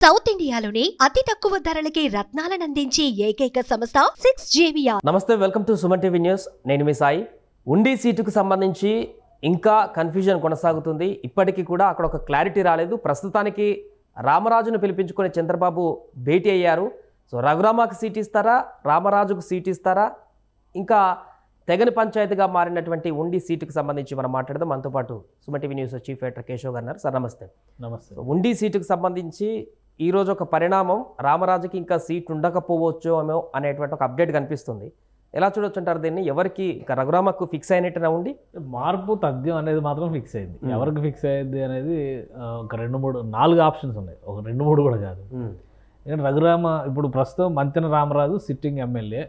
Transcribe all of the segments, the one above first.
South ఇండియాలోనే అతి తక్కువ ధరలకి రత్నాలను అందించే ఏకైక సంస్థ సిక్స్ జేవియా నమస్తే welcome to Suman TV news నేను మీ సాయి ఉండి సీటుకు సంబంధించి ఇంకా కన్ఫ్యూజన్ కొనసాగుతుంది ఇప్పటికీ కూడా అక్కడ ఒక క్లారిటీ రాలేదు ప్రస్తుతానికి రామరాజును పిలిపించుకుని చంద్రబాబు భేటీ అయ్యారు సో రఘురామకు సీట్ ఇస్తారా రామరాజుకు సీట్ ఇస్తారా ఇంకా తెగని పంచాయతీగా మారినటువంటి ఉండి సీటుకు సంబంధించి మనం మాట్లాడదాం మనతో పాటు Suman TV news chief editor Keshav garu ఉన్నారు. సార్ నమస్తే నమస్తే సో ఉండి సీటుకు సంబంధించి ఈరోజు ఒక పరిణామం రామరాజుకి ఇంకా సీట్ ఉండకపోవచ్చు ఏమో అనేటువంటి ఒక అప్డేట్ కనిపిస్తుంది ఎలా చూడొచ్చు అంటారు దీన్ని ఎవరికి ఇక రఘురామకు ఫిక్స్ అయినట్టున ఉండి మార్పు తథ్యం అనేది మాత్రం ఫిక్స్ అయింది Hmm. ఎవరికి ఫిక్స్ అయ్యింది అనేది ఆ, ఒక రెండు మూడు నాలుగు ఆప్షన్స్ ఉన్నాయి ఒక రెండు మూడు కూడా కాదు ఎందుకంటే రఘురామ ఇప్పుడు ప్రస్తుతం Mantena Ramaraju sitting MLA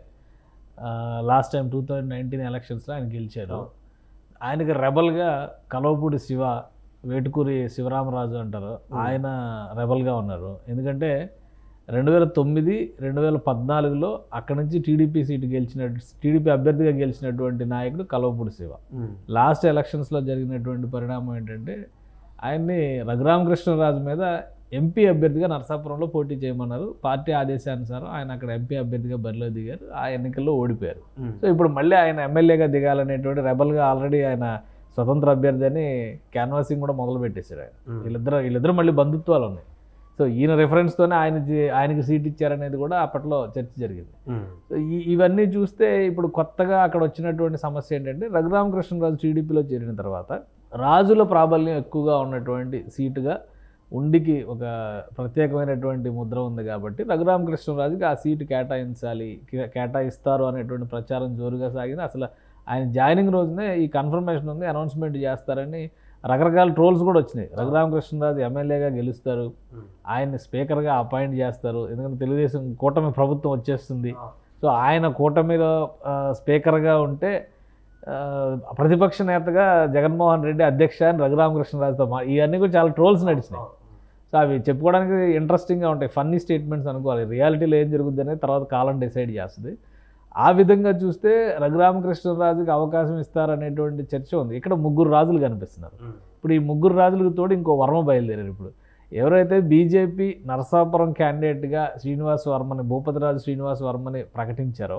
last time two thousand nineteen ఎలక్షన్స్లో ఆయన గెలిచారు ఆయనకి రెబల్గా కలవపూడి శివ వేటుకూరి శివరామరాజు అంటారు ఆయన రెబల్గా ఉన్నారు ఎందుకంటే రెండు వేల తొమ్మిది రెండు వేల పద్నాలుగులో అక్కడ నుంచి టీడీపీ సీటు గెలిచిన టీడీపీ అభ్యర్థిగా గెలిచినటువంటి నాయకుడు కలవపూడి శివ లాస్ట్ ఎలక్షన్స్లో జరిగినటువంటి పరిణామం ఏంటంటే ఆయన్ని రఘురామకృష్ణరాజు మీద ఎంపీ అభ్యర్థిగా నరసాపురంలో పోటీ చేయమన్నారు పార్టీ ఆదేశానుసారం ఆయన అక్కడ ఎంపీ అభ్యర్థిగా బరిలో దిగారు ఆ ఎన్నికల్లో ఓడిపోయారు సో ఇప్పుడు మళ్ళీ ఆయన ఎమ్మెల్యేగా దిగాలనేటువంటి రెబల్గా ఆల్రెడీ ఆయన స్వతంత్ర అభ్యర్థి అని క్యాన్వాసింగ్ కూడా మొదలు పెట్టేశారు ఆయన వీళ్ళిద్దరు వీళ్ళిద్దరు మళ్ళీ బంధుత్వాలు ఉన్నాయి సో ఈయన రెఫరెన్స్తోనే ఆయన జీ- ఆయనకి సీట్ ఇచ్చారనేది కూడా అప్పట్లో చర్చ జరిగింది సో ఈ ఇవన్నీ చూస్తే ఇప్పుడు కొత్తగా అక్కడ వచ్చినటువంటి సమస్య ఏంటంటే రఘురామకృష్ణరాజు టీడీపీలో చేరిన తర్వాత రాజుల ప్రాబల్యం ఎక్కువగా ఉన్నటువంటి సీటుగా ఉండికి ఒక ప్రత్యేకమైనటువంటి ముద్ర ఉంది కాబట్టి రఘురామకృష్ణరాజుకి ఆ సీటు కేటాయించాలి కే- కేటాయిస్తారు అనేటువంటి ప్రచారం జోరుగా సాగింది అసలు ఆయన జాయినింగ్ రోజునే ఈ కన్ఫర్మేషన్ ఉంది అనౌన్స్మెంట్ చేస్తారని రకరకాల ట్రోల్స్ కూడా వచ్చినాయి రఘురామకృష్ణరాజు ఎమ్మెల్యేగా గెలుస్తారు ఆయన్ని స్పీకర్గా అపాయింట్ చేస్తారు ఎందుకంటే తెలుగుదేశం కూటమి ప్రభుత్వం వచ్చేస్తుంది సో ఆయన కూటమిలో ఆ, స్పీకర్గా ఉంటే ఆ, ప్రతిపక్ష నేతగా జగన్మోహన్ రెడ్డి అధ్యక్ష అని రఘురామకృష్ణరాజుతో మా ఇవన్నీ కూడా చాలా ట్రోల్స్ నడిచినాయి సో అవి చెప్పుకోవడానికి ఇంట్రెస్టింగ్గా ఉంటాయి ఫన్నీ స్టేట్మెంట్స్ అనుకోవాలి రియాలిటీలో ఏం జరుగుద్ది అనేది తర్వాత కాలం డిసైడ్ చేస్తుంది ఆ విధంగా చూస్తే రఘురామకృష్ణరాజుకి అవకాశం ఇస్తారనేటువంటి చర్చ ఉంది ఇక్కడ ముగ్గురు రాజులు కనిపిస్తున్నారు ఇప్పుడు ఈ ముగ్గురు రాజులకు తోడు ఇంకో వర్మ బయలుదేరారు ఇప్పుడు ఎవరైతే బీజేపీ నరసాపురం క్యాండిడేట్గా శ్రీనివాస్ వర్మని భూపతిరాజు శ్రీనివాస్ వర్మని ప్రకటించారో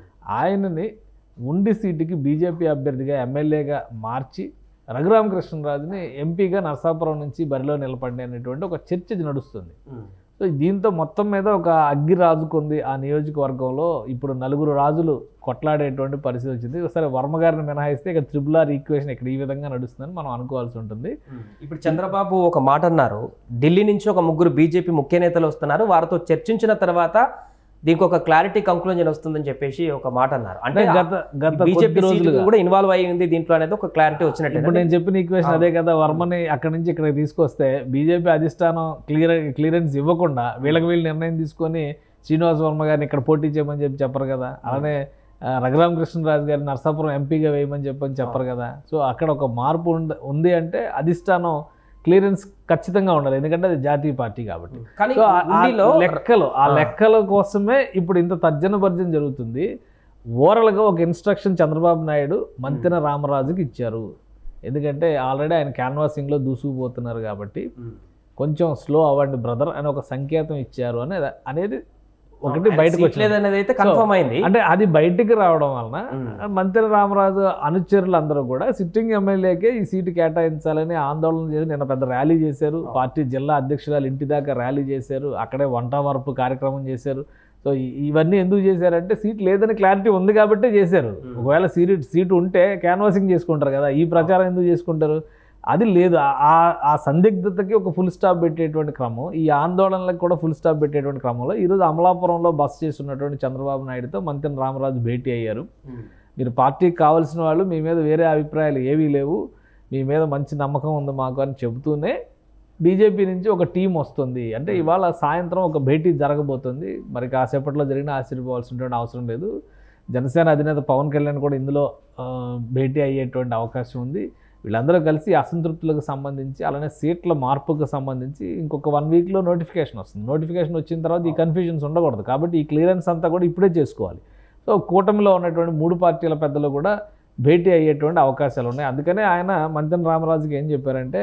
ఆయనని ఉండి సీటుకి బీజేపీ అభ్యర్థిగా ఎమ్మెల్యేగా మార్చి రఘురామకృష్ణరాజుని ఎంపీగా నరసాపురం నుంచి బరిలో నిలబడి అనేటువంటి ఒక చర్చ నడుస్తుంది సో దీంతో మొత్తం మీద ఒక అగ్గి రాజుకుంది ఆ నియోజకవర్గంలో ఇప్పుడు నలుగురు రాజులు కొట్లాడేటువంటి పరిస్థితి వచ్చింది సరే వర్మ గారిని మినహాయిస్తే ఇక త్రిబుల్ ఆర్ ఈక్వేషన్ ఇక్కడ ఈ విధంగా నడుస్తుందని మనం అనుకోవాల్సి ఉంటుంది ఇప్పుడు చంద్రబాబు ఒక మాట అన్నారు ఢిల్లీ నుంచి ఒక ముగ్గురు బీజేపీ ముఖ్య నేతలు వస్తున్నారు వారితో చర్చించిన తర్వాత దీనికి ఒక క్లారిటీ కంక్లూజన్ వస్తుందని చెప్పేసి ఒక మాట అన్నారు అంటే అంటే గత గత బీజేపీ కొద్ది రోజులుగా కూడా ఇన్వాల్వ్ అయ్యింది దీంట్లో అనేది ఒక క్లారిటీ వచ్చినట్టు ఇప్పుడు నేను చెప్పిన ఈక్వేషన్ అదే కదా వర్మని అక్కడి నుంచి ఇక్కడ తీసుకొస్తే బీజేపీ అధిష్టానం క్లియర్ క్లియరెన్స్ ఇవ్వకుండా వీళ్ళకి వీళ్ళు నిర్ణయం తీసుకొని శ్రీనివాస్ వర్మ గారిని ఇక్కడ పోటీ చేయమని చెప్పి చెప్పరు కదా అలానే ఆ, రఘురామకృష్ణరాజు గారిని నర్సాపురం ఎంపీగా వేయమని చెప్పని చెప్పరు కదా సో అక్కడ ఒక మార్పు ఉంద- ఉంది అంటే అధిష్టానం క్లియరెన్స్ ఖచ్చితంగా ఉండాలి ఎందుకంటే అది జాతీయ పార్టీ కాబట్టి కానీ సో ఆ- ఆ ఉండిలో లెక్కలు ఆ ఆ. లెక్కల కోసమే ఇప్పుడు ఇంత తర్జన భర్జన జరుగుతుంది ఓవరాల్గా ఒక ఇన్స్ట్రక్షన్ చంద్రబాబు నాయుడు మంతెన రామరాజుకి ఇచ్చారు ఎందుకంటే ఆల్రెడీ ఆయన క్యాన్వాసింగ్లో దూసుకుపోతున్నారు కాబట్టి కొంచెం స్లో అవ్వండి బ్రదర్ అని ఒక సంకేతం ఇచ్చారు అనేది అనేది ఒకటి బయటకు సీట్ వచ్చింది లేదనేది అయితే కన్ఫర్మ్ అయింది అంటే అది బయటికి రావడం వలన మ్మ్. మంత్రి రామరాజు అనుచరులు అందరూ కూడా సిట్టింగ్ ఎమ్మెల్యేకే ఈ సీటు కేటాయించాలని ఆందోళన చేసి నిన్న పెద్ద ర్యాలీ చేశారు పార్టీ జిల్లా అధ్యక్షురాలు ఇంటి దాకా ర్యాలీ చేశారు అక్కడే వంట వరపు కార్యక్రమం చేశారు సో ఈ- ఇవన్నీ ఎందుకు చేశారంటే సీట్ లేదని క్లారిటీ ఉంది కాబట్టే చేశారు ఒకవేళ సీట్ సీటు ఉంటే క్యాన్వాసింగ్ చేసుకుంటారు కదా ఈ ప్రచారం ఎందుకు చేసుకుంటారు అది లేదు ఆ- ఆ ఆ సందిగ్ధతకి ఒక ఫుల్ స్టాప్ పెట్టేటువంటి క్రమం ఈ ఆందోళనలకు కూడా ఫుల్ స్టాప్ పెట్టేటువంటి క్రమంలో ఈరోజు అమలాపురంలో బస్ చేస్తున్నటువంటి చంద్రబాబు నాయుడుతో మంత్రి రామరాజు భేటీ అయ్యారు మీరు పార్టీకి కావాల్సిన వాళ్ళు మీ మీద వేరే అభిప్రాయాలు ఏవీ లేవు మీ మీద మంచి నమ్మకం ఉంది మాకు అని చెబుతూనే బీజేపీ నుంచి ఒక టీం వస్తుంది అంటే ఇవాళ సాయంత్రం ఒక భేటీ జరగబోతుంది మరి కాసేపట్లో జరిగిన ఆశ్చర్యపోవాల్సినటువంటి అవసరం లేదు జనసేన అధినేత పవన్ కళ్యాణ్ కూడా ఇందులో ఆ, భేటీ అయ్యేటువంటి అవకాశం ఉంది వీళ్ళందరూ కలిసి అసంతృప్తులకు సంబంధించి అలానే సీట్ల మార్పుకు సంబంధించి ఇంకొక వన్ వీక్లో నోటిఫికేషన్ వస్తుంది నోటిఫికేషన్ వచ్చిన తర్వాత ఈ కన్ఫ్యూజన్స్ ఉండకూడదు కాబట్టి ఈ క్లియరెన్స్ అంతా కూడా ఇప్పుడే చేసుకోవాలి సో కూటమిలో ఉన్నటువంటి మూడు పార్టీల పెద్దలు కూడా భేటీ అయ్యేటువంటి అవకాశాలు ఉన్నాయి అందుకనే ఆయన మంతెన రామరాజుకి ఏం చెప్పారంటే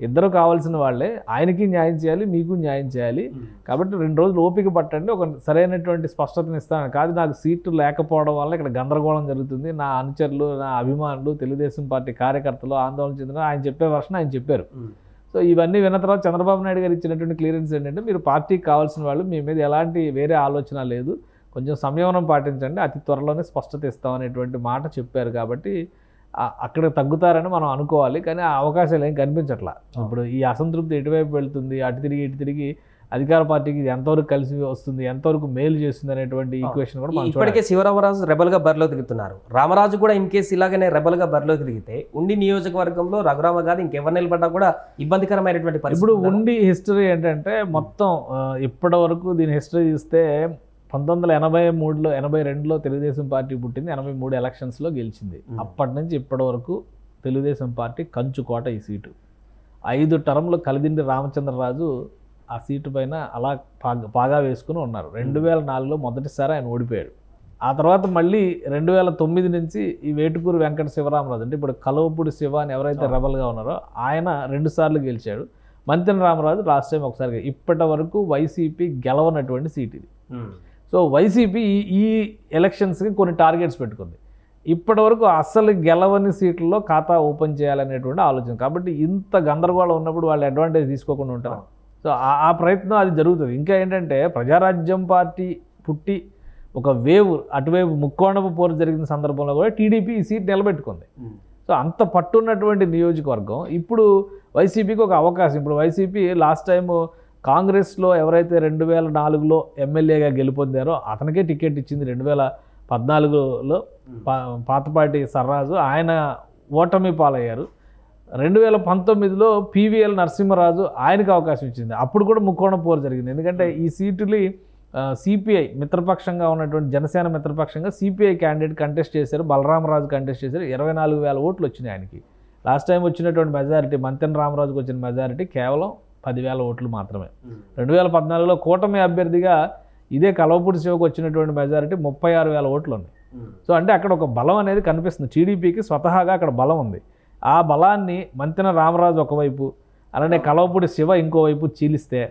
ఇద్దరు కావాల్సిన వాళ్ళే ఆయనకి న్యాయం చేయాలి మీకు న్యాయం చేయాలి కాబట్టి రెండు రోజులు ఓపిక పట్టండి ఒక సరైనటువంటి స్పష్టతను ఇస్తాను కాదు నాకు సీటు లేకపోవడం వల్ల ఇక్కడ గందరగోళం జరుగుతుంది నా అనుచరులు నా అభిమానులు తెలుగుదేశం పార్టీ కార్యకర్తలు ఆందోళన చెందిన ఆయన చెప్పే వర్షన్ ఆయన చెప్పారు సో ఇవన్నీ విన్న తర్వాత చంద్రబాబు నాయుడు గారు ఇచ్చినటువంటి క్లియరెన్స్ ఏంటంటే మీరు పార్టీకి కావాల్సిన వాళ్ళు మీ మీద ఎలాంటి వేరే ఆలోచన లేదు కొంచెం సంయమనం పాటించండి అతి త్వరలోనే స్పష్టత ఇస్తాం అనేటువంటి మాట చెప్పారు కాబట్టి ఆ- అక్కడ తగ్గుతారని మనం అనుకోవాలి కానీ ఆ అవకాశాలు ఏం కనిపించట్లా ఇప్పుడు ఈ అసంతృప్తి ఎటువైపు వెళ్తుంది అటు తిరిగి ఇటు తిరిగి అధికార పార్టీకి ఇది ఎంతవరకు కలిసి వస్తుంది ఎంతవరకు మేలు చేస్తుంది అనేటువంటి ఈక్వేషన్ కూడా మనం ఇప్పటికే చూడాలి. శివరామరాజు రెబల్గా బరిలో తిరుగుతున్నారు రామరాజు కూడా ఇన్ కేసు ఇలాగనే రెబల్గా బరిలో తిరిగితే ఉండి నియోజకవర్గంలో రఘురామ గారు ఇంకెవరు నిలబడ్డా కూడా ఇబ్బందికరమైనటువంటి పరిస్థితి ఇప్పుడు ఉందా? ఉండి హిస్టరీ ఏంటంటే మొత్తం ఆ, ఇప్పటి వరకు దీని హిస్టరీ చూస్తే పంతొమ్మిది వందల ఎనభై మూడులో ఎనభై రెండులో తెలుగుదేశం పార్టీ పుట్టింది ఎనభై మూడు ఎలక్షన్స్లో గెలిచింది Hmm. అప్పటి నుంచి ఇప్పటి వరకు తెలుగుదేశం పార్టీ కంచుకోట ఈ సీటు ఐదు టర్మ్లు కలిదిండి రామచంద్రరాజు ఆ సీటు పైన అలా పాగా పాగా వేసుకుని ఉన్నారు రెండు వేల నాలుగులో మొదటిసారి ఆయన ఓడిపోయాడు ఆ తర్వాత మళ్ళీ రెండు వేల తొమ్మిది నుంచి ఈ వేటుకూరు వెంకట శివరామరాజు అంటే ఇప్పుడు కలవపూడి శివ అని ఎవరైతే అవును. రెబల్గా ఉన్నారో ఆయన రెండు సార్లు గెలిచాడు మంతెన రామరాజు లాస్ట్ టైం ఒకసారి గె- ఇప్పటి వరకు వైసీపీ గెలవనటువంటి సీట్ ఇది ఉమ్. సో వైసీపీ ఈ ఈ ఎలక్షన్స్కి కొన్ని టార్గెట్స్ పెట్టుకుంది ఇప్పటి వరకు అస్సలు గెలవని సీట్లలో ఖాతా ఓపెన్ చేయాలనేటువంటి ఆలోచన కాబట్టి ఇంత గందరగోళం ఉన్నప్పుడు వాళ్ళు అడ్వాంటేజ్ తీసుకోకుండా ఉంటారు సో ఆ- ఆ ప్రయత్నం అది జరుగుతుంది ఇంకా ఏంటంటే ప్రజారాజ్యం పార్టీ పుట్టి ఒక వేవ్ అటువైపు ముక్కోణపు పోరు జరిగిన సందర్భంలో కూడా టీడీపీ ఈ సీట్ నిలబెట్టుకుంది ఉమ్. సో అంత పట్టున్నటువంటి నియోజకవర్గం ఇప్పుడు వైసీపీకి ఒక అవకాశం ఇప్పుడు వైసీపీ లాస్ట్ టైం కాంగ్రెస్లో ఎవరైతే రెండు వేల నాలుగులో ఎమ్మెల్యేగా గెలుపొందారో అతనికే టికెట్ ఇచ్చింది రెండు వేల పద్నాలుగులో పా పాతపాటి సర్రాజు ఆయన ఓటమి పాలయ్యారు రెండు వేల పంతొమ్మిదిలో పీవీఎల్ నరసింహరాజు ఆయనకు అవకాశం ఇచ్చింది అప్పుడు కూడా ముక్కోణ పోరు జరిగింది ఎందుకంటే ఈ సీటుని సిపిఐ మిత్రపక్షంగా ఉన్నటువంటి జనసేన మిత్రపక్షంగా సిపిఐ క్యాండిడేట్ కంటెస్ట్ చేశారు బలరామరాజు కంటెస్ట్ చేశారు ఇరవై నాలుగు వేల ఓట్లు వచ్చినాయి ఆయనకి లాస్ట్ టైం వచ్చినటువంటి మెజారిటీ మంతెన రామరాజుకు వచ్చిన మెజారిటీ కేవలం పదివేల ఓట్లు మాత్రమే ఉమ్. రెండు వేల పద్నాలుగులో కూటమి అభ్యర్థిగా ఇదే కలవపూడి శివకు వచ్చినటువంటి మెజారిటీ ముప్పై ఆరు వేల ఓట్లు ఉన్నాయి ఉమ్. సో అంటే అక్కడ ఒక బలం అనేది కనిపిస్తుంది టీడీపీకి స్వతహాగా అక్కడ బలం ఉంది ఆ బలాన్ని మంతెన రామరాజు ఒకవైపు అలానే కలవపూడి శివ ఇంకోవైపు చీలిస్తే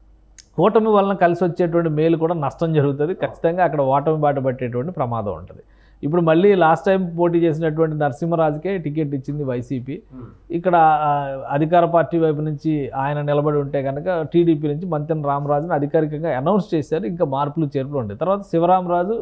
కూటమి వలన కలిసి వచ్చేటువంటి మేలు కూడా నష్టం జరుగుతుంది ఖచ్చితంగా అక్కడ ఓటమి బాట పట్టేటువంటి ప్రమాదం ఉంటుంది ఇప్పుడు మళ్ళీ లాస్ట్ టైం పోటీ చేసినటువంటి నరసింహరాజుకే టికెట్ ఇచ్చింది వైసీపీ ఉమ్. ఇక్కడ ఆ, అధికార పార్టీ వైపు నుంచి ఆయన నిలబడి ఉంటే కనుక టీడీపీ నుంచి మంతెన రామరాజుని అధికారికంగా అనౌన్స్ చేశారు ఇంకా మార్పులు చేర్పులు ఉంటాయి తర్వాత శివరామరాజు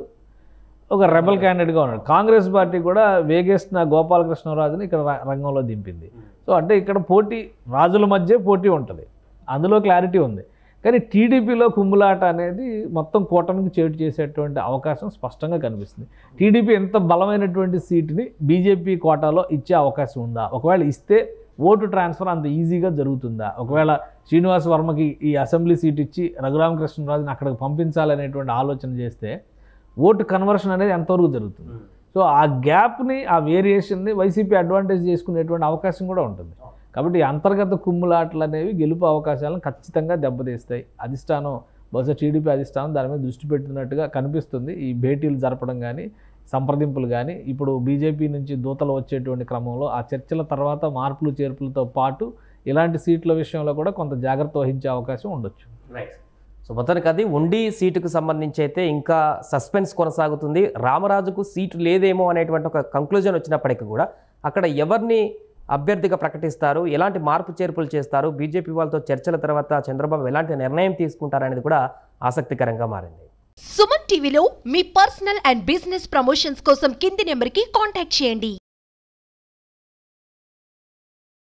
ఒక రెబల్ క్యాండిడేట్గా ఉన్నాడు కాంగ్రెస్ పార్టీ కూడా వేగేసిన గోపాలకృష్ణరాజుని ఇక్కడ ర- రంగంలో దింపింది సో అంటే ఇక్కడ పోటీ రాజుల మధ్య పోటీ ఉంటుంది అందులో క్లారిటీ ఉంది కానీ టీడీపీలో కుమ్ములాట అనేది మొత్తం కూటమికి చేటు చేసేటువంటి అవకాశం స్పష్టంగా కనిపిస్తుంది టీడీపీ ఎంత బలమైనటువంటి సీటుని బీజేపీ కోటాలో ఇచ్చే అవకాశం ఉందా ఒకవేళ ఇస్తే ఓటు ట్రాన్స్ఫర్ అంత ఈజీగా జరుగుతుందా ఒకవేళ శ్రీనివాస్ వర్మకి ఈ అసెంబ్లీ సీట్ ఇచ్చి రఘురామకృష్ణరాజుని అక్కడికి పంపించాలనేటువంటి ఆలోచన చేస్తే ఓటు కన్వర్షన్ అనేది ఎంతవరకు జరుగుతుంది ఉమ్. సో ఆ గ్యాప్ని ఆ వేరియేషన్ని వైసీపీ అడ్వాంటేజ్ చేసుకునేటువంటి అవకాశం కూడా ఉంటుంది కాబట్టి ఈ అంతర్గత కుమ్ములాటలు అనేవి గెలుపు అవకాశాలను ఖచ్చితంగా దెబ్బతీస్తాయి అధిష్టానం బహుశా టీడీపీ అధిష్టానం దాని మీద దృష్టి పెట్టినట్టుగా కనిపిస్తుంది ఈ భేటీలు జరపడం కానీ సంప్రదింపులు కానీ ఇప్పుడు బీజేపీ నుంచి దూతలు వచ్చేటువంటి క్రమంలో ఆ చర్చల తర్వాత మార్పులు చేర్పులతో పాటు ఇలాంటి సీట్ల విషయంలో కూడా కొంత జాగ్రత్త వహించే అవకాశం ఉండొచ్చు రైట్ సో మొత్తానికి అది ఉండి సీటుకు సంబంధించి అయితే ఇంకా సస్పెన్స్ కొనసాగుతుంది రామరాజుకు సీటు లేదేమో అనేటువంటి ఒక కంక్లూజన్ వచ్చినప్పటికీ కూడా అక్కడ ఎవరిని అభ్యర్థిగా ప్రకటిస్తారు ఎలాంటి మార్పు చేర్పులు చేస్తారు బీజేపీ వాళ్ళతో చర్చల తర్వాత చంద్రబాబు ఎలాంటి నిర్ణయం తీసుకుంటారనేది కూడా ఆసక్తికరంగా మారింది సుమన్ టీవీలో మీ పర్సనల్ అండ్ బిజినెస్ ప్రమోషన్స్ కోసం కింది నెంబర్కి కాంటాక్ట్ చేయండి